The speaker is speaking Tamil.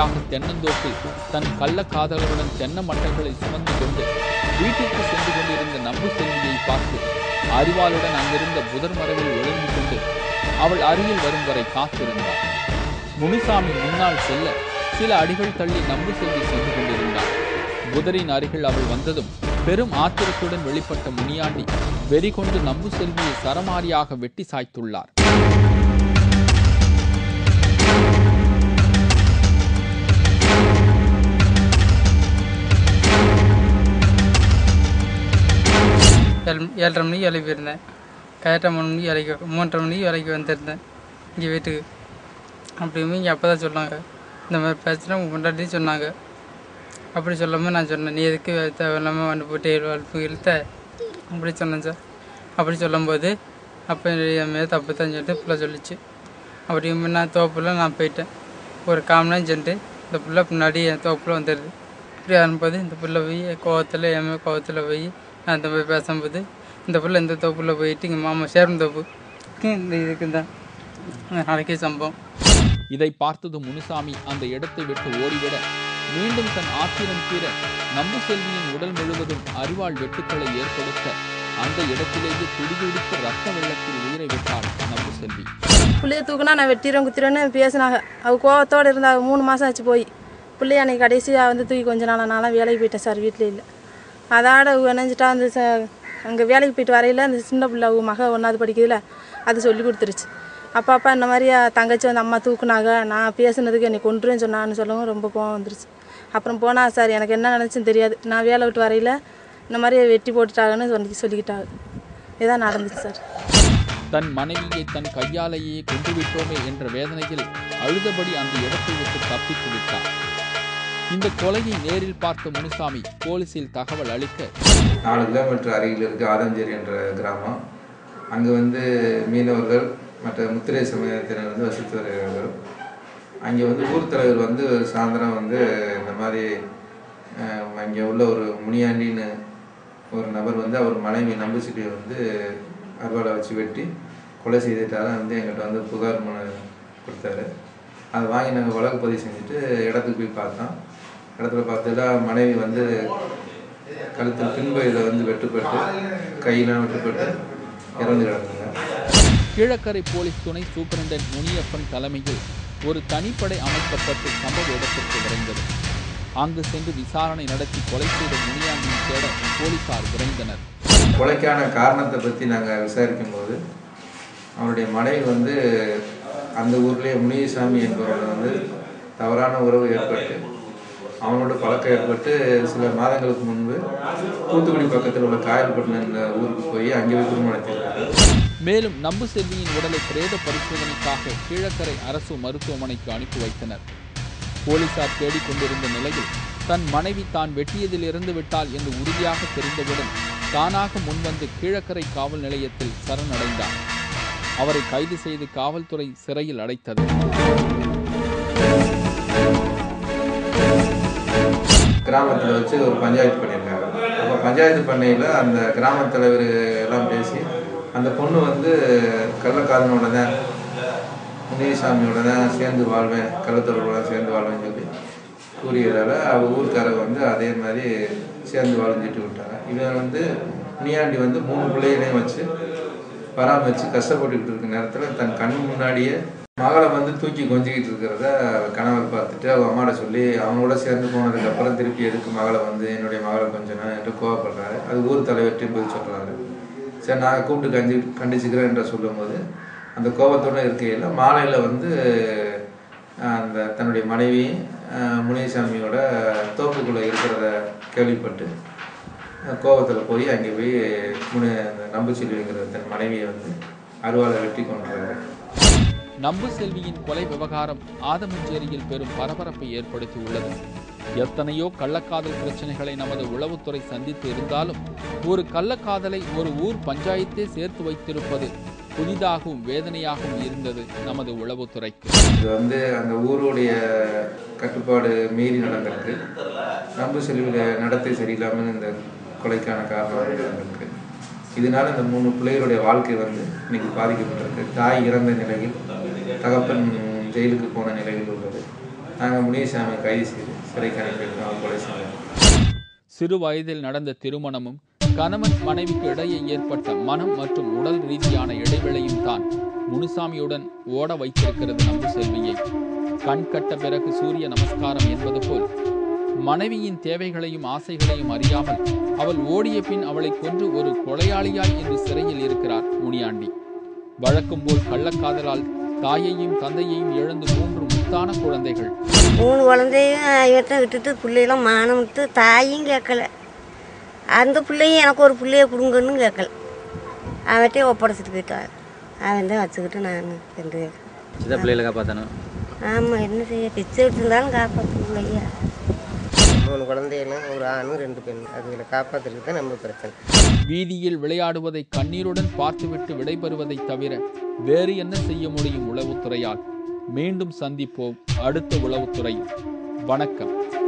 நாளாக தென்னந்தோப்பில் தன் கள்ள காதலருடன் தென்னை மட்டைகளை சுமந்து கொண்டு வீட்டிற்கு சென்று கொண்டிருந்த நம்பு செல்வியை பார்த்து அறிவாளுடன் அங்கிருந்த புதர் மரபில் ஒழுங்கு கொண்டு அவள் அருகில் வரும் வரை காத்திருந்தார் முனுசாமி முன்னால் செல்ல சில அடிகள் தள்ளி நம்பு செல்வி சென்று கொண்டிருந்தார் புதரின் அருகில் அவள் வந்ததும் பெரும் ஆத்திரத்துடன் வெளிப்பட்ட முனியாண்டி வெறி கொண்டு நம்பு செல்வியை சரமாரியாக வெட்டி சாய்த்துள்ளார் ஏழு ஏழரை மணிக்கு வேலைக்கு போயிருந்தேன் கரெக்டாக மூணு மணிக்கு வேலைக்கு மூன்றரை மணிக்கு வேலைக்கு வந்திருந்தேன் இங்கே வீட்டுக்கு அப்படியுமே இங்கே அப்போ தான் சொன்னாங்க இந்த மாதிரி பிரச்சனை உங்கள் முன்னாடி சொன்னாங்க அப்படி சொல்லாமல் நான் சொன்னேன் நீ எதுக்கு தேவையில்லாமல் வந்து போட்டு வளர்ப்பு இழுத்த அப்படி சொன்னேன் சார் அப்படி சொல்லும்போது அப்போ என் மேலே தப்பு தான் சொல்லிட்டு பிள்ளை சொல்லிச்சு அப்படியுமே நான் தோப்பில் நான் போயிட்டேன் ஒரு காமனாக சென்று இந்த பிள்ளை பின்னாடி என் தோப்பில் வந்துடுது இப்படி வரும்போது இந்த பிள்ளை போய் கோவத்தில் என் மேல் கோவத்தில் போய் நான் இந்த போய் பேசும்போது இந்த பிள்ளை இந்த தோப்புல போயிட்டு இங்கே மாமா சேரும் தோப்பு இந்த இதுக்கு தான் நாளைக்கே சம்பவம் இதை பார்த்தது முனுசாமி அந்த இடத்தை விட்டு ஓடிவிட மீண்டும் தன் ஆத்திரம் தீர நம்பு செல்வியின் உடல் முழுவதும் அறிவாள் வெட்டுக்களை ஏற்படுத்த அந்த இடத்திலேயே துடிதுடித்து ரத்த வெள்ளத்தில் உயிரை விட்டாள் நம்பு செல்வி பிள்ளைய தூக்குனா நான் வெட்டிடுறேன் குத்திடுறேன்னு பேசினாங்க அவ கோவத்தோடு இருந்தாங்க மூணு மாதம் ஆச்சு போய் பிள்ளைய அன்னைக்கு கடைசியாக வந்து தூக்கி கொஞ்ச நாள் நாளாக வேலைக்கு போயிட்டேன் சார் வீட்டில் இல்லை அதோட நினைஞ்சிட்டா அந்த ச அங்கே வேலைக்கு போயிட்டு வரையில அந்த சின்ன பிள்ளை அவங்க மக ஒன்றாவது படிக்குதுல அது சொல்லி கொடுத்துருச்சு அப்பா அப்பா இந்த மாதிரி தங்கச்சி வந்து அம்மா தூக்குனாங்க நான் பேசுனதுக்கு என்னை கொண்டுருன்னு சொன்னான்னு சொல்லவும் ரொம்ப கோவம் வந்துருச்சு அப்புறம் போனா சார் எனக்கு என்ன நினச்சுன்னு தெரியாது நான் வேலை விட்டு வரையில இந்த மாதிரி வெட்டி போட்டுட்டாங்கன்னு சொல்லி சொல்லிக்கிட்டாங்க இதான் நடந்துச்சு சார் தன் மனைவியை தன் கையாலேயே கொண்டு விட்டோமே என்ற வேதனையில் அழுதபடி அந்த இடத்தை விட்டு தப்பித்து விட்டார் இந்த கொலையை நேரில் பார்த்த முனுசாமி போலீசில் தகவல் அளிக்க நாலு கிலோமீட்டர் அருகில் இருக்க ஆதஞ்சேரி என்ற கிராமம் அங்கே வந்து மீனவர்கள் மற்ற முத்திரை சமயத்தினர் வந்து வசித்து வருகிறார்கள் அங்கே வந்து ஊர் தலைவர் வந்து சாயந்தரம் வந்து இந்த மாதிரி அஹ், அங்கே உள்ள ஒரு முனியாண்டின்னு ஒரு நபர் வந்து அவர் மனைவி நம்புசிட்டியை வந்து அறுவாலை வச்சு வெட்டி கொலை செய்துட்டாலும் வந்து எங்கிட்ட வந்து புகார் மனு கொடுத்தாரு அதை வாங்கி நாங்கள் வழக்கு பதிவு செஞ்சுட்டு இடத்துக்கு போய் பார்த்தோம் இடத்துல பார்த்ததுல மனைவி வந்து கழுத்தில் பின்பகுதியில் வந்து வெட்டுப்பட்டு கையெல்லாம் வெட்டுப்பட்டு இறந்து கிடந்தாங்க கீழக்கரை போலீஸ் துணை சூப்பரண்டன்ட் முனியப்பன் தலைமையில் ஒரு தனிப்படை அமைக்கப்பட்டு சம்பவ இடத்திற்கு விரைந்தது அங்கு சென்று விசாரணை நடத்தி கொலை செய்த முனியாண்டின் தேட போலீசார் விரைந்தனர் கொலைக்கான காரணத்தை பற்றி நாங்கள் விசாரிக்கும் போது அவனுடைய மனைவி வந்து அந்த ஊர்லேயே முனியசாமி என்பவரோட வந்து தவறான உறவு ஏற்பட்டு அவனோட பழக்கம் ஏற்பட்டு சில மாதங்களுக்கு முன்பு தூத்துக்குடி பக்கத்தில் உள்ள காயல்பட்டினம் என்ற ஊருக்கு போய் அங்கே போய் குடும்பம் நடத்தியிருக்காரு மேலும் நம்பு செல்வியின் உடலை பிரேத பரிசோதனைக்காக கீழக்கரை அரசு மருத்துவமனைக்கு அனுப்பி வைத்தனர் போலீசார் தேடிக் கொண்டிருந்த நிலையில் தன் மனைவி தான் வெட்டியதில் இருந்து விட்டால் என்று உறுதியாக தெரிந்தவுடன் தானாக முன்வந்து கீழக்கரை காவல் நிலையத்தில் சரணடைந்தார் அவரை கைது செய்து காவல்துறை சிறையில் அடைத்தது கிராமத்தில் வச்சு ஒரு பஞ்சாயத்து பண்ணியிருக்காங்க அப்போ பஞ்சாயத்து பண்ணையில் அந்த கிராம தலைவர் எல்லாம் பேசி அந்த பொண்ணு வந்து கள்ளக்காதனோட தான் முனியசாமியோட தான் சேர்ந்து வாழ்வேன் கள்ளத்தொடர்போட சேர்ந்து வாழ்வேன்னு சொல்லி கூறியதால் அவள் ஊருக்காரங்க வந்து அதே மாதிரி சேர்ந்து வாழ்ந்துட்டு விட்டாங்க இவன் வந்து முனியாண்டி வந்து மூணு பிள்ளைகளையும் வச்சு பராமரித்து கஷ்டப்பட்டுக்கிட்டு இருக்க நேரத்தில் தன் கண் முன்னாடியே மகளை வந்து தூக்கி கொஞ்சிக்கிட்டு இருக்கிறத கணவர் பார்த்துட்டு அவங்க அம்மாட்ட சொல்லி அவங்களோட சேர்ந்து போனதுக்கு அப்புறம் திருப்பி எதுக்கு மகளை வந்து என்னுடைய மகளை கொஞ்சம் என்று கோவப்படுறாரு அது ஊர் தலைவர்கிட்டையும் போய் சொல்கிறாரு சரி நான் கூப்பிட்டு கஞ்சி கண்டிச்சுக்கிறேன் என்று சொல்லும்போது அந்த கோபத்தோடு இருக்கையில் மாலையில் வந்து ஆஹ், அந்த தன்னுடைய மனைவி ஆஹ், முனியசாமியோட தோப்புக்குள்ளே இருக்கிறத கேள்விப்பட்டு கோபத்தில் போய் அங்கே போய் முனி அந்த நம்புச்செல்விங்கிற தன் மனைவியை வந்து அருவாளை வெட்டி கொண்டுறாரு நம்பு செல்வியின் கொலை விவகாரம் ஆதமஞ்சேரியில் பெரும் பரபரப்பை ஏற்படுத்தியுள்ளது எத்தனையோ கள்ளக்காதல் பிரச்சனைகளை நமது உளவுத்துறை சந்தித்து இருந்தாலும் ஒரு கள்ளக்காதலை ஒரு ஊர் பஞ்சாயத்தே சேர்த்து வைத்திருப்பது புதிதாகவும் வேதனையாகவும் இருந்தது நமது உளவுத்துறைக்கு இது வந்து அந்த ஊருடைய கட்டுப்பாடு மீறி நடந்திருக்கு நம்பு செல்வியில் நடத்தை சரியில்லாமல் இந்த கொலைக்கான காரணம் வந்து நடந்திருக்கு இதனால இந்த மூணு பிள்ளைகளுடைய வாழ்க்கை வந்து இன்னைக்கு பாதிக்கப்பட்டிருக்கு தாய் இறந்த நிலையில் தகப்பன் ஜெயிலுக்கு போன நிலையில் உள்ளது நாங்கள் முனியசாமி கைது செய்து சிறைக்கு அனுப்பியிருக்கோம் அவர் கொலை செய்தார் சிறு வயதில் நடந்த திருமணமும் கணவன் மனைவிக்கு இடையே ஏற்பட்ட மனம் மற்றும் உடல் ரீதியான இடைவெளியும் தான் முனுசாமியுடன் ஓட வைத்திருக்கிறது நம்பு செல்வியை கண் கட்ட பிறகு சூரிய நமஸ்காரம் என்பது போல் மனைவியின் தேவைகளையும் ஆசைகளையும் அறியாமல் அவள் ஓடிய பின் அவளை கொன்று ஒரு கொலையாளியாய் இன்று சிறையில் இருக்கிறார் முனியாண்டி வழக்கம் போல் கள்ளக்காதலால் தாயையும் தந்தையையும் இழந்து மூன்று முத்தான குழந்தைகள் மூணு குழந்தையும் இவர்கிட்ட விட்டுட்டு பிள்ளையெல்லாம் மானம் விட்டு தாயும் கேட்கல அந்த பிள்ளையும் எனக்கு ஒரு பிள்ளைய கொடுங்கன்னு கேட்கல அவன்கிட்டே ஒப்படைச்சிட்டு போயிட்டான் அவன் தான் வச்சுக்கிட்டு நான் ரெண்டு சின்ன பிள்ளைகளை காப்பாற்றணும் ஆமாம் என்ன செய்ய பிச்சை விட்டுருந்தாலும் காப்பாற்ற பிள்ளையா மூணு குழந்தைகளும் ஒரு ஆணும் ரெண்டு பெண் அதுகளை காப்பாற்றுறது தான் நம்ம பிரச்சனை வீதியில் விளையாடுவதை கண்ணீருடன் பார்த்துவிட்டு விடைபெறுவதை தவிர வேறு என்ன செய்ய முடியும் உளவுத்துறையால் மீண்டும் சந்திப்போம் அடுத்த உளவுத்துறையில் வணக்கம்